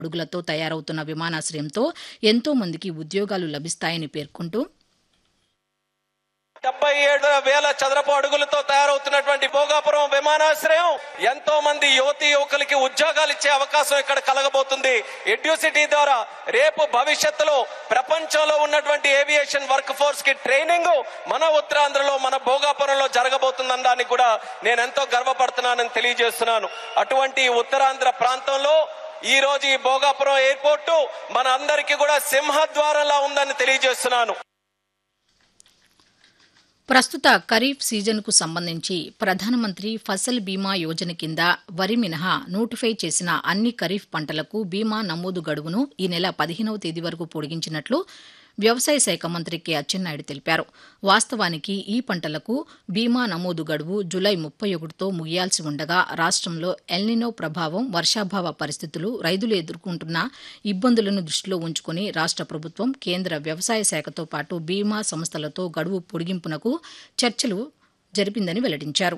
అడుగులతో తయారవుతున్న విమానాశ్రయంతో ఎంతో మందికి ఉద్యోగాలు లభిస్తాయని పేర్కొంటూ డెబ్బై ఏడు వేల చదరపు అడుగులతో తయారవుతున్నటువంటి భోగాపురం విమానాశ్రయం ఎంతో మంది యువతి యువకులకి ఉద్యోగాలు ఇచ్చే అవకాశం ఇక్కడ కలగబోతుంది ఎడ్యూసిటీ ద్వారా రేపు భవిష్యత్తులో ప్రపంచంలో ఉన్నటువంటి ఏవియేషన్ వర్క్ ఫోర్స్ కి ట్రైనింగ్ మన ఉత్తరాంధ్రలో మన భోగాపురంలో జరగబోతుందనడానికి కూడా నేను ఎంతో గర్వపడుతున్నానని తెలియజేస్తున్నాను అటువంటి ఉత్తరాంధ్ర ప్రాంతంలో ఈ రోజు ఈ భోగాపురం ఎయిర్పోర్టు మన అందరికీ కూడా సింహద్వారంలా ఉందని తెలియజేస్తున్నాను ప్రస్తుత ఖరీఫ్ సీజన్కు సంబంధించి ప్రధానమంత్రి ఫసల్ బీమా యోజన కింద వరి మినహా నోటిఫై చేసిన అన్ని ఖరీఫ్ పంటలకు బీమా నమోదు గడువును ఈ నెల పదిహేనవ తేదీ వరకు పొడిగించినట్లు వ్యవసాయ శాఖ మంత్రి కె అచ్చెన్నాయుడు తెలిపారు వాస్తవానికి ఈ పంటలకు బీమా నమోదు గడువు జులై ముప్పై ఒకటితో ముగియాల్సి ఉండగా రాష్టంలో ఎల్నినో ప్రభావం వర్షాభావ పరిస్థితులు రైతులు ఎదుర్కొంటున్న ఇబ్బందులను దృష్టిలో ఉంచుకుని రాష్ట ప్రభుత్వం కేంద్ర వ్యవసాయ శాఖతో పాటు బీమా సంస్థలతో గడువు పొడిగింపునకు చర్చలు జరిపిందని వెల్లడించారు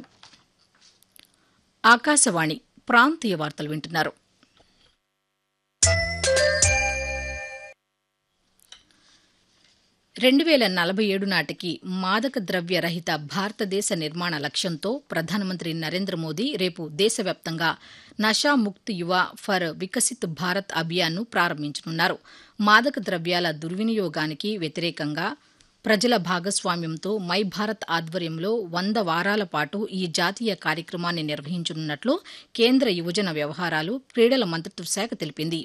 ఆకాశవాణి ప్రాంతీయ వార్తలు వింటున్నారు రెండు వేల నలభై ఏడు నాటికి మాదక ద్రవ్య రహిత భారతదేశ నిర్మాణ లక్ష్యంతో ప్రధానమంత్రి నరేంద్ర మోదీ రేపు దేశవ్యాప్తంగా నషా ముక్త్ యువ ఫర్ వికసిత్ భారత్ అభియాన్ను ప్రారంభించనున్నారు మాదక ద్రవ్యాల దుర్వినియోగానికి వ్యతిరేకంగా ప్రజల భాగస్వామ్యంతో మై భారత్ ఆధ్వర్యంలో వంద వారాల పాటు ఈ జాతీయ కార్యక్రమాన్ని నిర్వహించనున్నట్లు కేంద్ర యువజన వ్యవహారాలు క్రీడల మంత్రిత్వ శాఖ తెలిపింది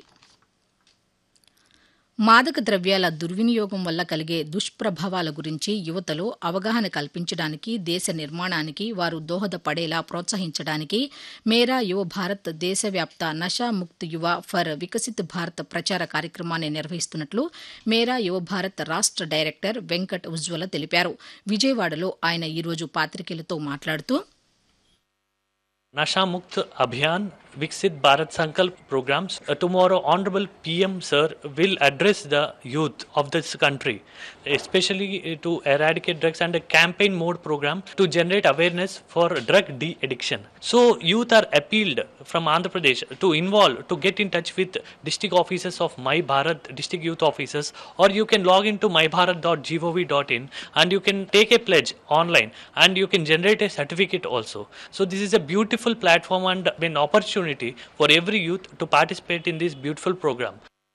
మాదక ద్రవ్యాల దుర్వినియోగం వల్ల కలిగే దుష్ప్రభావాల గురించి యువతలో అవగాహన కల్పించడానికి దేశ నిర్మాణానికి వారు దోహదపడేలా ప్రోత్సహించడానికి మేరా యువ భారత్ దేశవ్యాప్త నషా ముక్త్ యువ ఫర్ వికసిత్ భారత్ ప్రచార కార్యక్రమాన్ని నిర్వహిస్తున్నట్లు మేరా యువ భారత్ రాష్ట డైరెక్టర్ వెంకట్ ఉజ్వల తెలిపారు విజయవాడలో ఆయన ఈరోజు పాతికేయులతో మాట్లాడుతూ Nasha Mukt Abhiyan Viksit Bharat Sankalp programs. Uh, tomorrow, Honorable PM Sir will address the youth of this country, especially uh, to eradicate drugs and a campaign mode program to generate awareness for drug de-addiction. So, youth are appealed from Andhra Pradesh to involve, to get in touch with district offices of My Bharat district youth offices, or you can log into mybharat.gov.in and you can take a pledge online and you can generate a certificate also. So, this is a beautiful platform and an opportunity for every youth to participate in this beautiful program.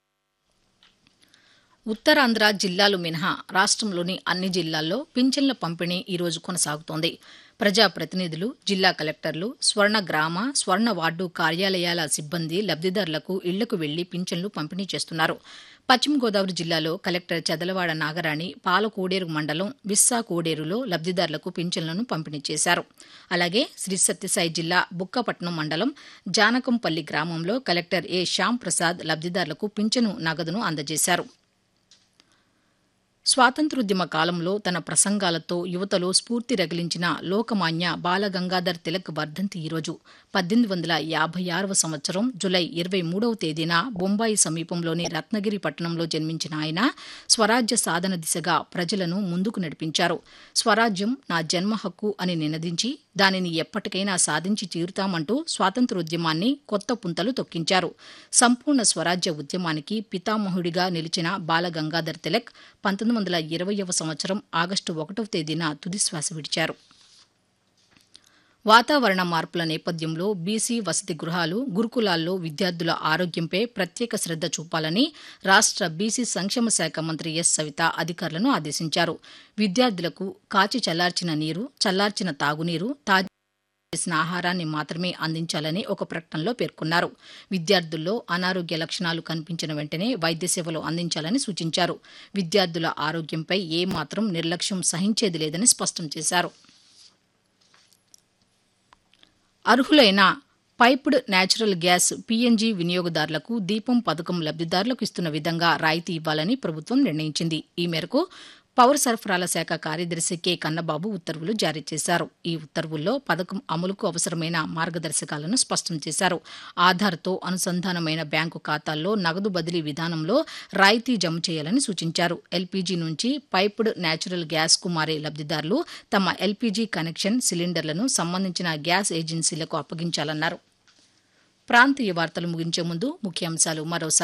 Uttarandhra జిల్లాలు మినహా రాష్ట్రంలోని అన్ని జిల్లాల్లో పింఛన్ల పంపిణీ ఈరోజు కొనసాగుతోంది ప్రజాప్రతినిధులు జిల్లా కలెక్టర్లు స్వర్ణ గ్రామ స్వర్ణ వార్డు కార్యాలయాల సిబ్బంది లబ్దిదారులకు ఇళ్లకు వెళ్లి పింఛన్లు పంపిణీ చేస్తున్నారు పశ్చిమ గోదావరి జిల్లాలో కలెక్టర్ చదలవాడ నాగరాణి పాలకోడేరు మండలం విస్సా కోడేరులో లబ్దిదారులకు పింఛన్లను పంపిణీ చేశారు అలాగే శ్రీ సత్యసాయి జిల్లా బుక్కపట్నం మండలం జానకంపల్లి గ్రామంలో కలెక్టర్ ఏ శ్యాం ప్రసాద్ లబ్దిదారులకు పింఛను నగదును అందజేశారు స్వాతంత్రోద్యమ కాలంలో తన ప్రసంగాలతో యువతలో స్ఫూర్తి రగిలించిన లోకమాన్య బాలగంగాధర్ తిలక్ వర్ధంతి ఈరోజు పద్దెనిమిది వందల యాభై ఆరవ సంవత్సరం జులై ఇరవై మూడవ తేదీన బొంబాయి సమీపంలోని రత్నగిరి పట్టణంలో జన్మించిన ఆయన స్వరాజ్య సాధన దిశగా ప్రజలను ముందుకు నడిపించారు స్వరాజ్యం నా జన్మ హక్కు అని నినదించి దానిని ఎప్పటికైనా సాధించి తీరుతామంటూ స్వాతంత్రోద్యమాన్ని కొత్త పుంతలు తొక్కించారు సంపూర్ణ స్వరాజ్య ఉద్యమానికి పితామహుడిగా నిలిచిన బాలగంగాధర్ తిలక్ పంతొమ్మిది వందల ఇరవయవ సంవత్సరం ఆగస్టు ఒకటవ తేదీన తుదిశ్వాస విడిచారు వాతావరణ మార్పుల నేపథ్యంలో బీసీ వసతి గృహాలు గురుకులాల్లో విద్యార్థుల ఆరోగ్యంపై ప్రత్యేక శ్రద్ద చూపాలని రాష్ట బీసీ సంక్షేమ శాఖ మంత్రి ఎస్ సవిత అధికారులను ఆదేశించారు విద్యార్థులకు కాచి చల్లార్చిన నీరు చల్లార్చిన తాగునీరు తాజా చేసిన ఆహారాన్ని మాత్రమే అందించాలని ఒక ప్రకటనలో పేర్కొన్నారు విద్యార్థుల్లో అనారోగ్య లక్షణాలు కనిపించిన వెంటనే వైద్య సేవలు అందించాలని సూచించారు విద్యార్థుల ఆరోగ్యంపై ఏమాత్రం నిర్లక్ష్యం సహించేది లేదని స్పష్టం చేశారు అర్హులైన పైప్డ్ నేచురల్ గ్యాస్ పీఎన్జీ వినియోగదారులకు దీపం పథకం లబ్దిదారులకు ఇస్తున్న విధంగా రాయితీ ఇవ్వాలని ప్రభుత్వం నిర్ణయించింది ఈ మేరకు పౌర సరఫరాల శాఖ కార్యదర్శి కె కన్నబాబు ఉత్తర్వులు జారీ చేశారు ఈ ఉత్తర్వుల్లో పథకం అమలుకు అవసరమైన మార్గదర్శకాలను స్పష్టం చేశారు ఆధార్తో అనుసంధానమైన బ్యాంకు ఖాతాల్లో నగదు బదిలీ విధానంలో రాయితీ జమ చేయాలని సూచించారు ఎల్పీజీ నుంచి పైప్డ్ నేచురల్ గ్యాస్ కు మారే లబ్దిదారులు తమ ఎల్పీజీ కనెక్షన్ సిలిండర్లను సంబంధించిన గ్యాస్ ఏజెన్సీలకు అప్పగించాలన్నారు ప్రాంతీయ వార్తలు ముగించే ముందు ముఖ్యాంశాలు మరోసారి